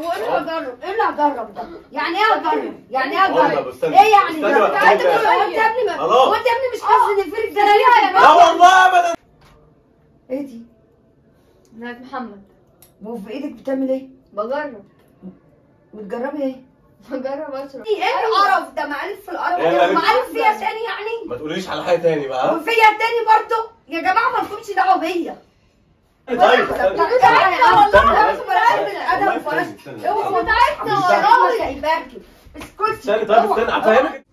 هو ايه اللي هجرب؟ ايه اللي هجرب ده؟ يعني ايه هجرب؟ يعني ايه والله هجرب؟ بستنى. ايه يعني استنى ده؟ بقى. انت عايز تقول هو انت يا ابني ما- خلاص. هو انت يا ابني مش حاسس ان في رجاله ليها لا والله ابدا ايه دي؟ بنات محمد هو في ايدك بتعمل ايه؟ بجرب بتجربي ايه؟ بجرب اشرب ايه القرف ده معالف في القرف إيه معالف؟ معالف فيها تاني يعني؟ ما تقوليش على حاجه تاني بقى وفيا تاني برضه يا جماعه ما لكمش دعوه بيا طيب طيب استنى. والله استنى. العظيم بقى من والله الادب استنى، فرشت استنى. اوعوا تعبنا استنى. والله سايباكي اسكتي استنى طيب استنى افهمك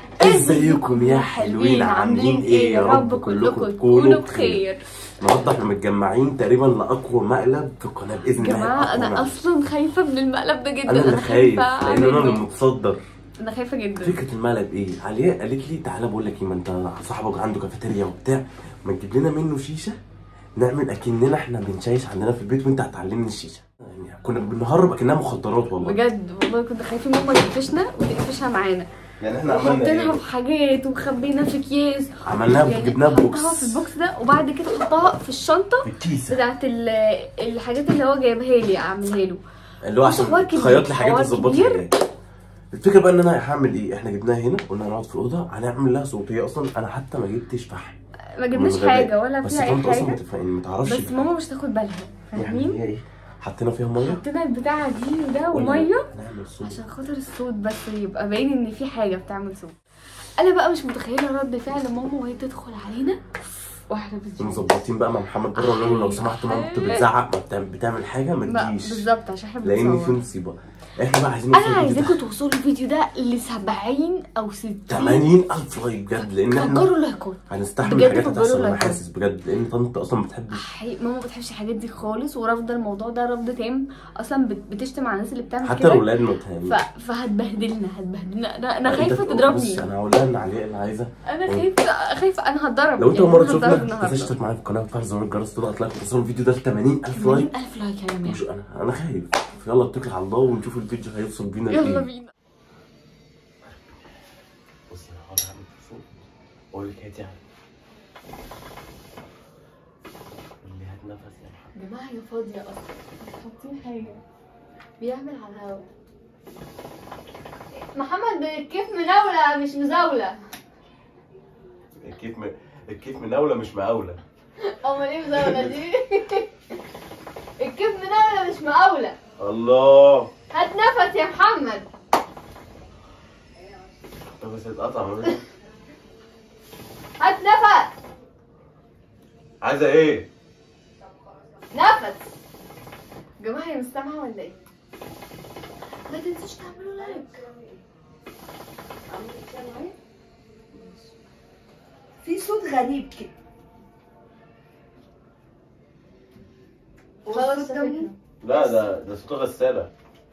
ازيكم يا حلوين عاملين ايه يا رب كلكم تكونوا بخير النهارده احنا متجمعين تقريبا لاقوى مقلب في القناه باذن الله جماعة أقوى انا مقلب. اصلا خايفة من المقلب ده جدا انا اللي خايف خايفة لان انا اللي أعمله. متصدر انا خايفة جدا فكره المقلب ايه علياء قالت لي تعالى بقول لك ايه ما انت صاحبك عنده كافيتيريا وبتاع ما تجيب لنا منه شيشه نعمل اكننا احنا بنشيش عندنا في البيت وانت هتعلمني الشيشه يعني كنا بنهرب اكنها مخدرات والله بجد والله كنت خايفة ماما تقفشنا وتقفشها معانا يعني احنا عملنا حطيناها ايه في حاجات وخبينا في اكياس عملناها يعني جبناها في بوكس حطها في البوكس ده وبعد كده حطها في الشنطة في الكيسه بتاعت ال- الحاجات اللي هو جايبها لي اعملها له اللي هو مش حوار عشان كبير، تخيط لي حاجات حوار تظبط كبير. لي الفكره بقى ان انا هعمل ايه احنا جبناها هنا قلنا هنقعد في الاوضه هنعمل لها صوتيه اصلا انا حتى ما جبتش فحم ما جبناش من غباء. حاجة ولا بس فيها اي طنط اصلا ما حاجة تف- يعني ما تعرفش بس ماما مش تاخد بالها يعني فاهمين هي ايه حطينا فيها ميه حطينا البتاعة دي وده قلنا ومية هنعمل صوت عشان خاطر الصوت بس يبقى باين ان في حاجه بتعمل صوت انا بقى مش متخيله رد فعل ماما وهي تدخل علينا واحنا بنشوف مظبطين بقى مع محمد بره نقول له لو سمحت ماما انت بتزعق ما بتعمل, بتعمل حاجه ما بقى تجيش بالظبط عشان احنا لان في بنصور مصيبه احنا بقى عايزين انا نوصل الفيديو عايزاكم ده توصلوا الفيديو ده ل 70 او 60 80000 لايك بجد لان احنا فكروا لايكات هنستحمل بجد حاجات فكروا هتحصل انا لايكات. حاسس بجد لان طنط اصلا ما بتحبش حقيقي ماما ما بتحبش الحاجات دي خالص ورافضه الموضوع ده رفض تام اصلا بت- بتشتم على الناس اللي بتعمل حتى كده الاولاد ما بتهمنيش ف... فهتبهدلنا هتبهدلنا انا, أنا انت- خايفه بص تضربني انا هقول لها ان علياء اللي عايزه انا خايفه خايفه انا هتضرب لو انت يعني اول مره أنا هتضرب تشوفنا النهاردة. تشترك معايا في القناه وتفعل زر الجرس تضغط لايك وتوصلوا الفيديو ده ل 80000 لايك 80000 لايك يا جماعه مش انا انا خايف يلا اتكل على الله ونشوف الفيديو هيوصل بينا يلا لايه بينا بصي انا هقعد اعمل صوت واقول لك هاتي اللي هات نفس يا محمد يا جماعه هي فاضيه اصلا مش حاطين حاجه بيعمل على الهوا محمد الكيف مناولة مش مزاولة الكيف م... الكيف مناوله مش مقاوله امال ايه مزاولة دي الكيف مناولة مش مقاولة الله هات نفس يا محمد طب بس اتقطع ما بينهم. هات نفس عايزه ايه؟ نفس يا جماعة هي مستمعة ولا ايه؟ ما تنسوش تعملوا لايك في صوت غريب كده خلاص والصوت ده شفتنا. لا ده ده صوت غساله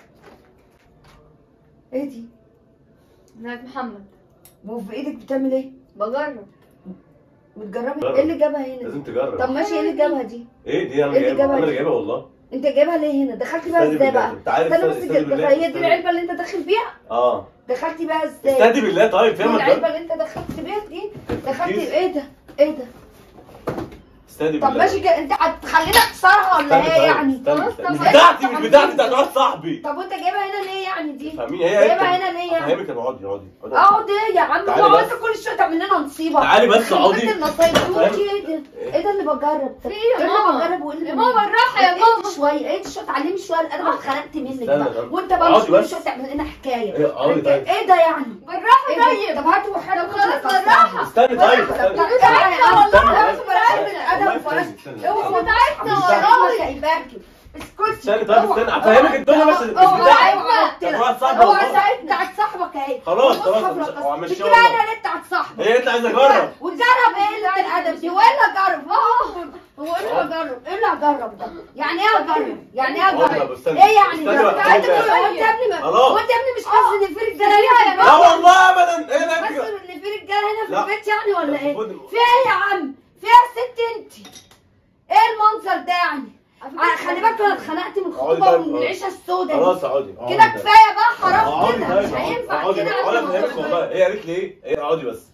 ايه دي؟ بنات محمد هو في ايدك بتعمل ايه؟ بجرب بتجربي جرب. ايه اللي جابها هنا؟ لازم دي؟ تجرب طب ماشي ايه اللي جابها دي؟ ايه دي انا إيه اللي جايبها جابها انا دي؟ اللي جايبها والله انت جايبها ليه هنا؟ دخلتي بيها استهدي ازاي بالله. بقى؟ انت عارف استنى بس استهدي بالله. هي دي استهدي. العلبه اللي انت داخل بيها؟ اه دخلتي بيها ازاي؟ استهدي بالله طيب دي فين ما العلبه تجرب اللي انت دخلت بيها دي دخلتي الكيس. ايه ده؟ ايه ده؟ استهدي طب بالله ماشي كده انت هتخلينا اكسرها ولا استني ايه طيب، يعني؟ استني، خلاص، استني. طب مش ما- بتاعتي طب مش بتاعتي بتاعت ما- واحد صاحبي طب وانت جايبها هنا ليه يعني دي؟ فاهمين هي جايبها هنا ليه يعني؟ فاهمك اقعدي اقعدي اقعدي. اقعد ايه يا عم تعالي هو بس. انت كل شويه تعمل لنا نصيبه تعالي بس اقعدي. خليت النصايب فاهم؟ وانت ايه ده؟ ايه ده اللي بجرب؟ طب في ايه يا ايه ماما؟ اللي بجرب وايه اللي يا ماما بالراحة يا اهدي ماما. شويه اهدي شويه اتعلمي شويه انا اتخنقت منك استنى بقى طب. وانت بقى اقعدي مش كل بس. شويه تعمل لنا حكايه ايه، اقعدي حكاية. طيب. ايه ده يعني؟ بالراحة ايه ده؟ طيب طب هاتوا حاجه خلاص بالراحة. استني طيب طب استني تعالى يا استنى والله طيب. لازم من الادب والله فرشت استني، استني. اوعوا تعبنا والله سايباكي اسكتي استني طيب استني افهمك الدنيا بس مش اوعى بتاعتي اوعى قلت طب لك. واحد صاحبي هو والله. ساعد بتاعت صاحبك اهي خلاص، خلاص، صاحبك مش- أصلا. هو مش بتجيب هو. انا اللي بتاعت صاحبك هي انت عايز اجرب وتجرب ايه اللي الادب دي ولا جرب هو ايه اللي هجرب ايه اللي هجرب ده يعني ايه هجرب يعني ايه اقعد هجرب بقى، استني. ايه يعني استني ده بقى، انت عايز استني تقول هو انت يا ابني ما- خلاص. هو انت يا ابني مش حاسس ان في رجاله ليها لا والله ابدا ايه بس ده ان في رجاله هنا في لا. البيت يعني ولا ايه المفروض- في ايه يا عم في ايه يا ست انت ايه المنظر ده يعني آه، خلي بالك انا اتخنقت من اقعدي الخطوبه طيب، ومن اقعدي. العيشه السوداء خلاص اقعدي اقعدي كده طيب. كفايه بقى حرام اقعدي كده طيب مش هينفع اقعدي كده اقعدي افهمك والله هي قالت لي ايه؟ ايه اقعدي بس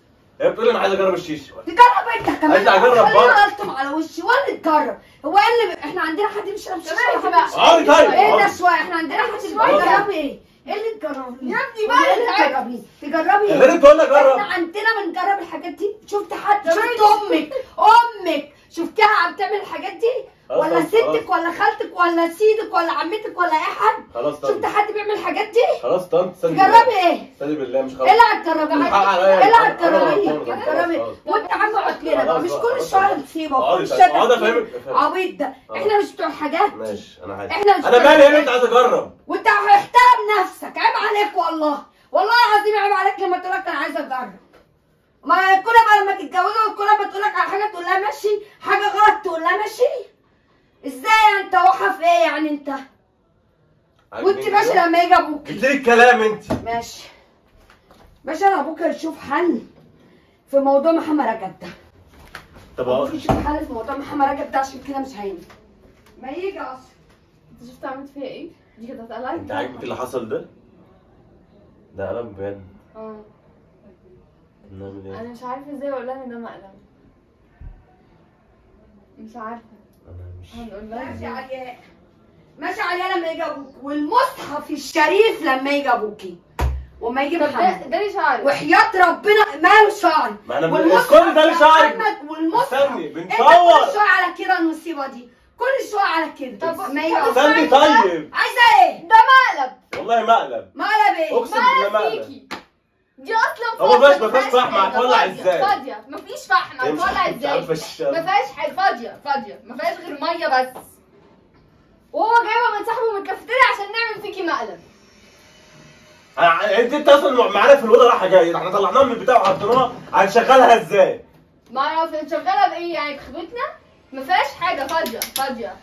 هي بتقول لي انا عايز اجرب الشيشه تجرب انت كمان عايز أجرب خليني برضه. الطم على وشي ولا تجرب هو ايه اللي احنا عندنا حد بيشرب شيشه تمام، ولا بقى. حد اقعدي طيب ايه ده اقعدي. شويه احنا عندنا حد شوية. تجربي ايه؟ ايه اللي تجربي؟ يا ابني بقى بقى ايه اللي تجربي؟ تجربي يا ايه؟ بنت تقول لي جرب احنا عندنا بنجرب الحاجات دي شفت حد طب شفت انت- امك امك شفتها بتعمل الحاجات دي خلاص، ولا خلاص، ستك ولا خالتك ولا سيدك ولا عمتك ولا اي حد خلاص شفت طنط حد بيعمل الحاجات دي خلاص طنط استني تجربي ايه استني بالله مش ايه خلاص اللي هتجربي الحق عليا. ايه اللي أنا- أنا هتجربي غلطان، تجربي خلاص، خلاص. وانت عم اقعد لنا بقى خلاص مش بقى، كل خلاص شويه بقى. نسيبك اقعدي كل طيب، شويه اقعدي تفكير. افهمك افهمك. عبيط ده احنا مش بتوع حاجات ماشي انا عايز احنا مش انا بتوع مالي حاجات. يا بنت عايز اجرب وانت احترم نفسك عيب عليك والله والله العظيم عيب عليك لما تقول لك انا عايزه اجرب ما كل بقى لما تتجوزوا كل ما تقول لك على حاجه تقول لها ماشي حاجه غلط تقول لها ماشي ازاي انت واقعه في ايه يعني انت وانت باشا لما يجي ابوك جبت لي الكلام انت ماشي باشا انا ابوك هيشوف حل في موضوع محمد رجب ده طب ابوك أقول- يشوف حل في موضوع محمد رجب ده عشان كده مش هينفع ما يجي اصلا انت شفت عملت فيها ايه؟ دي كانت هتقلعك انت عاجبك اللي حصل ده؟ ده قلم بجد اه نعمل ايه؟ انا مش عارفه ازاي اقول لها ان ده مقلب مش عارفه انا مش هنقول لها ماشي ازاي علياء ماشي علياء لما يجي ابوك والمصحف الشريف لما يجي ابوكي وما يجي طب ده محمد ده ليه شعري وحياة ربنا ماله شعري ما انا والمصحف كل ده اللي يا شعري محمد والمصحف استني انت بنصور كل شويه على كده المصيبه دي كل شويه على كده طب- ما يجي طب أبوك. استني طيب عايزه ايه؟ ده مقلب والله مقلب مقلب ايه؟ اقسم بالله مقلب مقلب فيكي دي اصلا هو فاضية، بس ما فيهاش فحم، حاجة. هتولع فاضية، ازاي؟ فاضيه مفيش فحم هي مش هتولع مش ازاي عارفة الشر. ما فيهاش حاجه فاضيه فاضيه ما فيهاش غير ميه بس وهو جايبها من صاحبه من الكافيتيريا عشان نعمل فيكي مقلب أنا- انت انت اصلا معانا في الاوضه رايحه جايه احنا طلعناها من البتاع وحطيناها هنشغلها ازاي؟ ما اعرف شغاله بايه يعني خبتنا ما فيهاش حاجه فاضيه فاضيه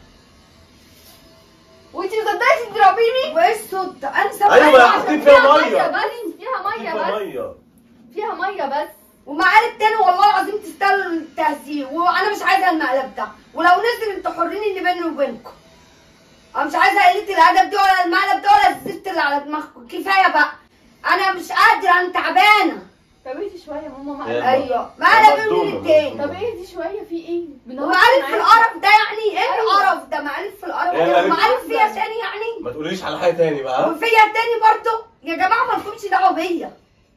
وانت صدقتي تضربيني وايه الصوت ده؟ انا سامعه ايوه يا عشان حاطين فيها فيها ميه ميه بس فيها ميه فيها بس ميه فيها ميه بس ومعالي التاني والله العظيم تستاهلوا التهزيء وانا مش عايزه المقلب ده ولو نزل انتوا حرين اللي بيني وبينكم انا مش عايزه قله الادب دي ولا المقلب ده ولا الزفت اللي على دماغكم كفايه بقى انا مش قادره انا تعبانه طب اهدي شويه يا ماما يلا. مقلب ايوه مقلب مصدومة، من التاني طب اهدي شويه في ايه بنهزر ومقلب في معاكي. القرف ده يعني ايه أيوة. القرف ده مقلب في القرف إيه ده مقلب؟ ومقلب فيا تاني يعني ما تقوليش على حاجه تاني بقى ها؟ وفيا تاني برضه يا جماعه ما لكمش دعوه بيا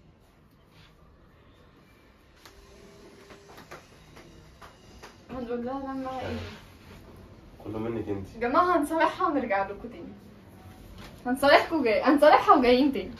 هنقول لها لما ايه كله منك انت يا جماعه هنصالحها ونرجع لكم تاني هنصالحكم جاي هنصالحها وجايين تاني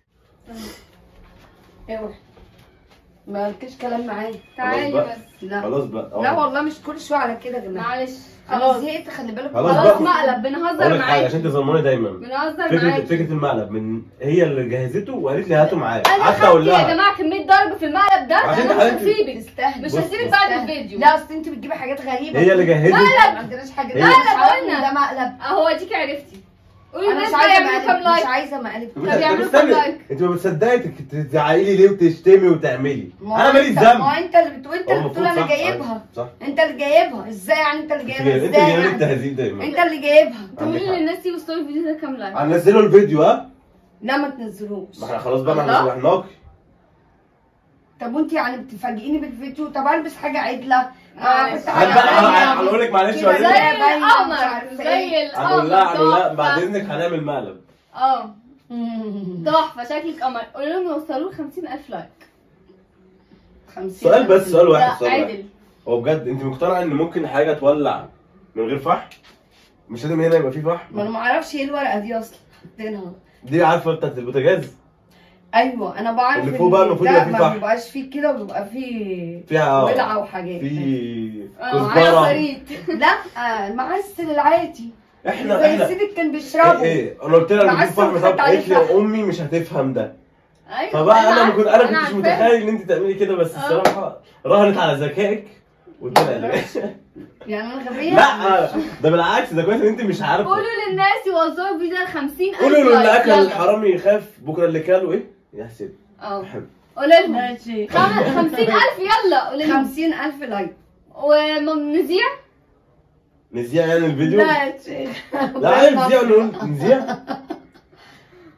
ايوه ما لكش كلام معايا تعالي بقى. بس لا خلاص بقى لا والله مش كل شويه على كده يا جماعه معلش انا خلاص زهقت خلي بالك خلاص خلاص بقى. مقلب بنهزر اقول لك حاجه عشان معاكي تظلموني دايما بنهزر فكره معاكي فكره المقلب من هي اللي جهزته وقالت لي هاته معايا انا قعدت اقول خدت يا لها جماعه كميه ضرب في المقلب ده عشان انا مش حضرتك- هسيبك تستاهل مش بص- هسيبك بص. بعد الفيديو لا اصل انت بتجيبي حاجات غريبه هي اللي جهزت ما عندناش حاجه هي- مقلب عارفة قلنا. إن ده مقلب اهو اديكي عرفتي قولي انا الناس مش بقى عايزه يعملوا كام مقلب مش لايك عايزه مقلب طب طب يعملوا استني، كام لايك؟ انت ما بتصدقي تك- تزعقي لي ليه وتشتمي وتعملي ما انا مالي أنت- ذنب ما انت اللي بتقول انت هو اللي بتقول المفروض انا صح. جايبها صح انت اللي جايبها ازاي يعني انت اللي انت جايبها جايب- انت ازاي جايب يعني التهذيب دايما انت اللي جايبها تقولي عندك حق. للناس يوصلوا الفيديو ده كام لايك هنزله الفيديو ها لا ما تنزلوش ما احنا خلاص بقى ما الله. احنا شرحناكي طب وانت يعني بتفاجئيني بالفيديو طب البس حاجه عدله معلش. آه، هنبقى يعني هنقول لك معلش كده وبعدين زي- زي باينة، مش القمر عارفة زي ايه. القمر هنقول لها هنقول لها تحفة. بعد اذنك هنعمل مقلب اه مم. تحفه شكلك قمر قولوا لهم يوصلوا 50000 لايك خمسين سؤال بس سؤال لا واحد سؤال واحد عادل هو بجد انت مقتنعه ان ممكن حاجه تولع من غير فحم مش لازم هنا يبقى فيه ما انا فحم ما اعرفش ايه الورقه دي اصلا حاطينها دي عارفه بتاعت البوتاجاز ايوه انا بعرف اللي فوق إن بقى المفروض ده يبقى فيه ما فحم. بيبقاش فيه كده وبيبقى فيه فيها ولعه وحاجات في اه معايا كزبره خريط لا آه، المعسل العادي احنا زي احنا سيدك كان ايه بيشربه ايه انا قلت لها نجيب معسل فحم وخدت طب عليه قالت لي فحم. امي مش هتفهم ده ايوه فبقى انا ما كنت انا كنتش عارفاها. متخيل ان انت تعملي كده بس اه. الصراحه راهنت على ذكائك وطلع لي يعني انا غبيه لا ده بالعكس ده كويس ان انت مش عارفه قولوا للناس يوصلوا الفيديو ده 50000 قولوا له اللي اكل يلا. الحرامي يخاف بكره اللي كاله ايه يحسب اه بحب قولوا لهم ماشي 50000 يلا قولوا لهم خمسين ألف لايك ونذيع نذيع يعني الفيديو لا يا شيخ لا عيب نذيع نقول نذيع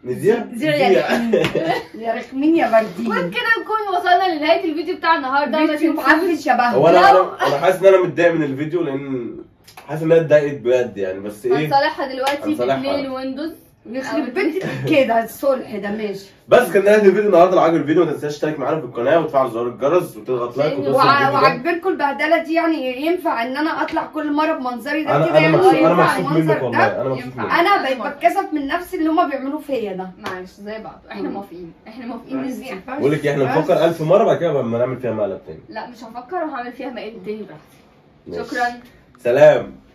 نذيع زيع يا رخمين يا رخمين يا بردين وبكده نكون وصلنا لنهايه الفيديو بتاع النهارده ما فيديو تنسوش معفن شبهه هو انا انا انا حاسس ان انا متضايق من الفيديو لان حاسس ان انا اتضايقت بجد يعني بس ايه هنصالحها دلوقتي هنصالحها. باثنين ويندوز يخرب بيت كده الصلح ده ماشي بس كان نهايه الفيديو النهارده لو عجب الفيديو ما تنساش تشترك معانا في القناه وتفعل زر الجرس وتضغط لايك وتوصل وع- الفيديو ده وعجبكم البهدله دي يعني ينفع ان انا اطلع كل مره بمنظري ده انا كده انا يعني مكسوف انا ينفع مكسوف المنظر منك ده؟ والله انا مكسوف ينفع. منك انا بقيت بتكسف من نفسي اللي هما بيعملوه فيا ده معلش زي بعض احنا مم. موافقين احنا موافقين نذيع بقول لك إيه، احنا بس. نفكر ألف مره بعد كده لما نعمل فيها مقلب تاني لا مش هفكر وهعمل فيها مقالب تاني براحتي ماشي. شكرا سلام